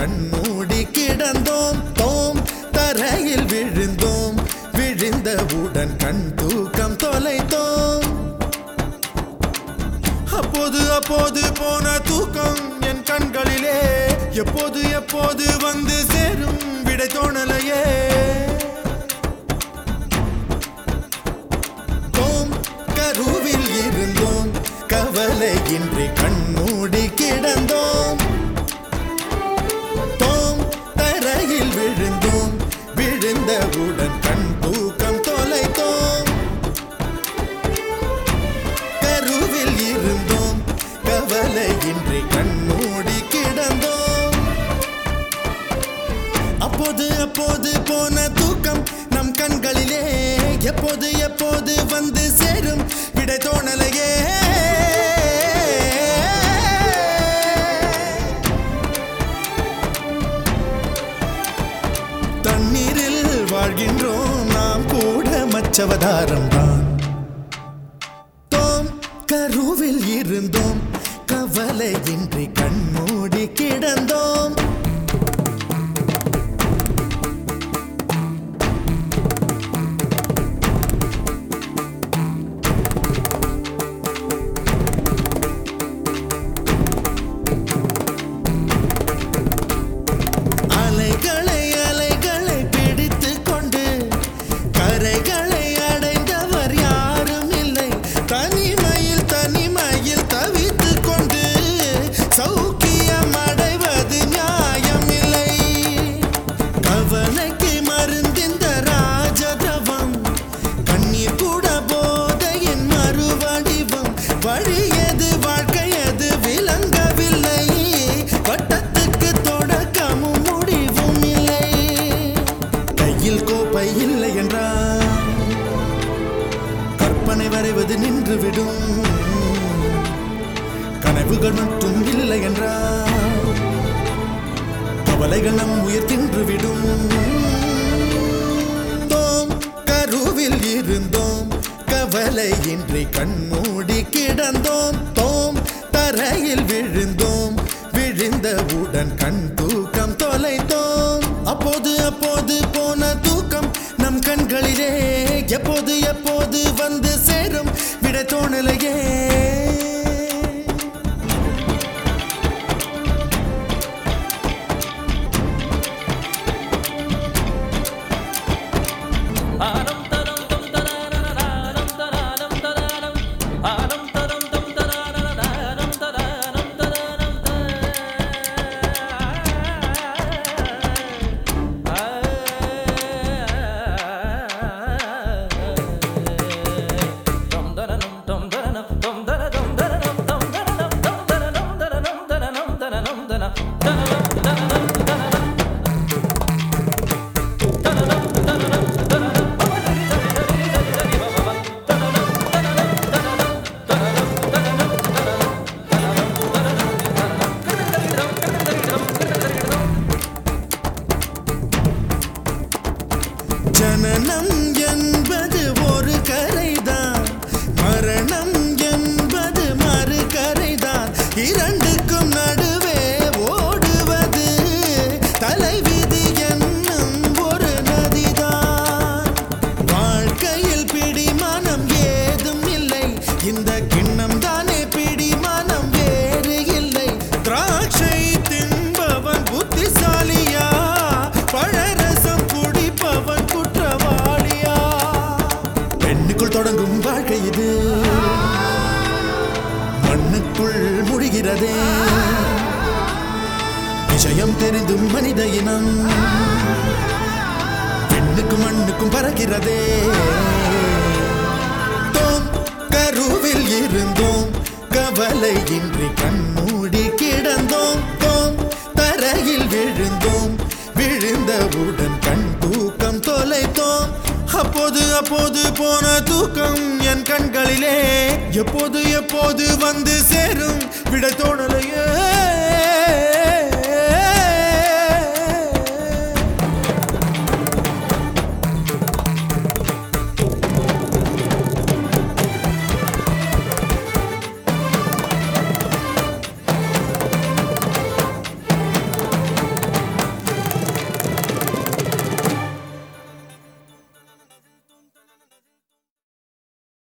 கண்மூடி கிடந்தோம் தோம் தரையில் விழுந்தோம் விழுந்தவுடன் கண் தூக்கம் தொலைத்தோம் அப்போது அப்போது போன தூக்கம் என் கண்களிலே எப்போது எப்போது வந்து சேரும் விடை தோணலையே தோம் கருவில் இருந்தோம் கவலையின்றி கண்மூடி கிடந்தோம் தோம் தரையில் விழுந்தோம் விழுந்தவுடன் கண் தூக்கம் தொலைத்தோம் கருவில் இருந்தோம் கவலையின்றி கண்மூடி கிடந்தோம் அப்போது அப்போது போன தூக்கம் நம் கண்களிலே எப்போது எப்போது வந்து சேரும் விடை தோணலையே தண்ணீரில் வாழ்கின்றோம் நாம் கூட மச்சவதாரம் தான் தோம் கருவில் இருந்தோம் கவலையின்றி கண்மூடி கிடந்தோம் அலைகளை அலைகளை பிடித்துக் கொண்டு கரைகளை அடைந்தவர் யாரும் இல்லை தனிமையில் தனிமையில் தவித்துக் கொண்டு சௌக்கியம் அடைவது நியாயம் இல்லை கவலைக்கு மருந்திந்த ராஜதவம் கண்ணீர் கூட போதையின் மறுவடிவம் வழியது வாழ்க்கையது விளங்கவில்லை வட்டத்துக்கு தொடக்கமும் முடிவும் இல்லை கையில் கோப்பை இல்லை என்றால் கற்பனை வரைவது நின்றுவிடும் கனவுகள் மட்டும் இல்லை என்றால் கவலைகள் நம் உயிர் தின்றுவிடும் தோம் கருவில் இருந்தோம் கவலையின்றி கண்மூடி கிடந்தோம் தோம் தரையில் விழுந்தோம் விழுந்தவுடன் கண் தூக்கம் தொலைத்தோம் அப்போது அப்போது போன தூக்கம் நம் கண்களிலே எப்போது எப்போது வந்து சேரும் விட தோணலையே ஆனம் தரம் தம் தராரம் தராரம் தராரம் ஆனம் தரம் தம் தராரம் தராரம் தராரம் தம் தரனம் தம் தரனம் தம் தரனம் தரனம் தம் தரனம் தம் தரனம் தரனம் தரனம் தரனம் தரனம் தரனம் தரனம் தரனம் ஜனனம் என்பது ஒரு கரைதான் மரணம் என்பது மறு கரைதான் இரண்டுக்கும் நடுவே ஓடுவது தலைவிதி என்னும் ஒரு நதிதான் வாழ்க்கையில் பிடிமானம் ஏதும் இல்லை இந்த கிண்ணம் தானே பிடிமானம் வேறு இல்லை திராட்சை தின்பவன் புத்திசாலியா பழரசம் குடிப்பவன் குற்றவாளியா பெண்ணுக்குள் தொடங்கும் வாழ்க்கை இது மண்ணுக்குள் முடிகிறதே விஷயம் தெரிந்தும் மனித இனம் பெண்ணுக்கும் மண்ணுக்கும் பறக்கிறதே தோம் கருவில் இருந்தோம் கவலையின்றி கண்மூடி கிடந்தோம் தோம் தரையில் விழுந்தோம் விழுந்தவுடன் கண் தூக்கம் தொலைத்தோம் அப்போது அப்போது போன தூக்கம் என் கண்களிலே எப்போது எப்போது வந்து சேரும் விட தோணலையே